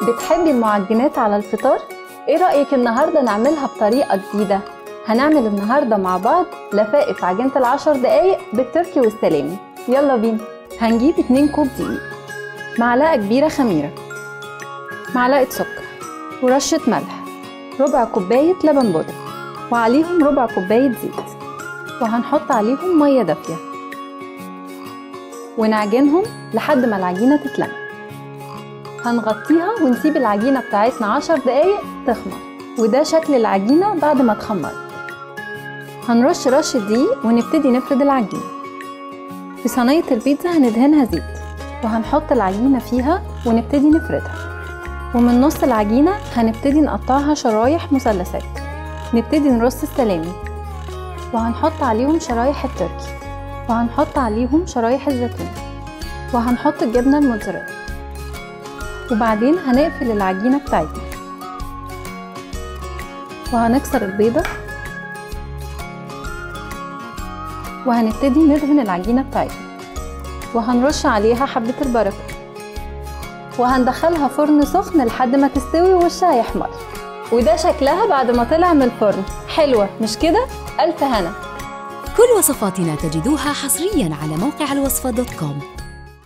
بتحبي المعجنات على الفطار؟ ايه رأيك النهاردة نعملها بطريقة جديدة؟ هنعمل النهاردة مع بعض لفائف عجينة العشر دقايق بالتركي والسلامي يلا بينا هنجيب 2 كوب دقيق معلقة كبيرة خميرة معلقة سكر ورشة ملح ربع كوباية لبن بودرة وعليهم ربع كوباية زيت وهنحط عليهم مية دافية ونعجنهم لحد ما العجينة تتلم هنغطيها ونسيب العجينة بتاعتنا عشر دقايق تخمر وده شكل العجينة بعد ما اتخمرت هنرش رشة دقيق ونبتدي نفرد العجينة في صينية البيتزا هندهنها زيت وهنحط العجينة فيها ونبتدي نفردها ومن نص العجينة هنبتدي نقطعها شرايح مثلثات نبتدي نرص السلامي وهنحط عليهم شرايح التركي وهنحط عليهم شرايح الزيتون وهنحط الجبنة الموتزاريلا وبعدين هنقفل العجينة بتاعتنا وهنكسر البيضة وهنبتدي ندهن العجينة بتاعتنا وهنرش عليها حبة البركة وهندخلها فرن سخن لحد ما تستوي ووشها يحمر وده شكلها بعد ما طلع من الفرن حلوة مش كده؟ ألف هنا كل وصفاتنا تجدوها حصريا على موقع الوصفة دوت كوم